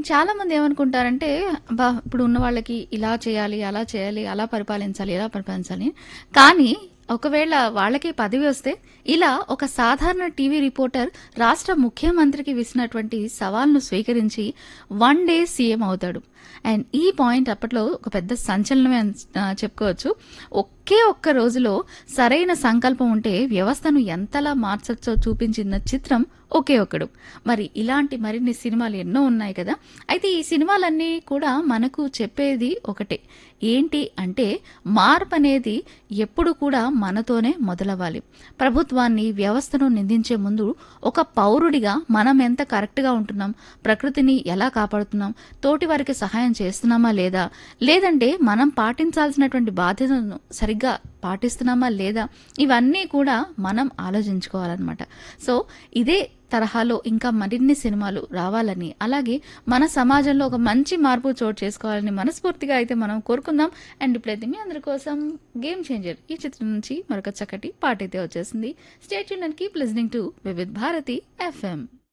చాలామంది ఏమనుకుంటారంటే, అబ్బా! ఇప్పుడు ఉన్న వాళ్ళకి ఇలా చేయాలి, అలా చేయాలి, అలా పరిపాలించాలి, ఇలా పరిపాలించాలి. కానీ ఒకవేళ వాళ్ళకి పదవి వస్తే ఇలా ఒక సాధారణ టీవీ రిపోర్టర్ రాష్ట్ర ముఖ్యమంత్రికి విసినటువంటి సవాల్ను స్వీకరించి వన్ డే సీఎం అవుతాడు. అండ్ ఈ పాయింట్ అప్పట్లో ఒక పెద్ద సంచలనమే అని ఆహ్, చెప్పుకోవచ్చు. ఒకే ఒక్క రోజులో సరైన సంకల్పం ఉంటే వ్యవస్థను ఎంతలా మార్చొచ్చో చూపించిన చిత్రం ఒకే ఒక్కడు. మరి ఇలాంటి మరిన్ని సినిమాలు ఎన్నో ఉన్నాయి కదా! అయితే ఈ సినిమాలన్నీ కూడా మనకు చెప్పేది ఒకటే. ఏంటి అంటే మార్పనేది ఎప్పుడు కూడా మనతోనే మొదలవ్వాలి. ప్రభుత్వాన్ని, వ్యవస్థను నిందించే ముందు ఒక పౌరుడిగా మనం ఎంత కరెక్ట్‌గా ఉంటున్నాం, ప్రకృతిని ఎలా కాపాడుతున్నాం, తోటివారికి సహాయం చేస్తున్నామా లేదా, లేదంటే మనం పాటించాల్సినటువంటి బాధ్యతలను సరిగ్గా పాటిస్తున్నామా లేదా, ఇవన్నీ కూడా మనం ఆలోచించుకోవాలన్నమాట. సో, ఇదే తరహాలో ఇంకా మరిన్ని సినిమాలు రావాలని, అలాగే మన సమాజంలో ఒక మంచి మార్పు చోటు చేసుకోవాలని మనస్ఫూర్తిగా అయితే మనం కోరుకుందాం. అండ్ ఇప్పుడైతే మీ అందరి కోసం 'గేమ్ చేంజర్' ఈ చిత్రం నుంచి మరొక చక్కటి పాటైతే వచ్చేసింది. Stay tuned and keep listening to Vividh Bharati FM.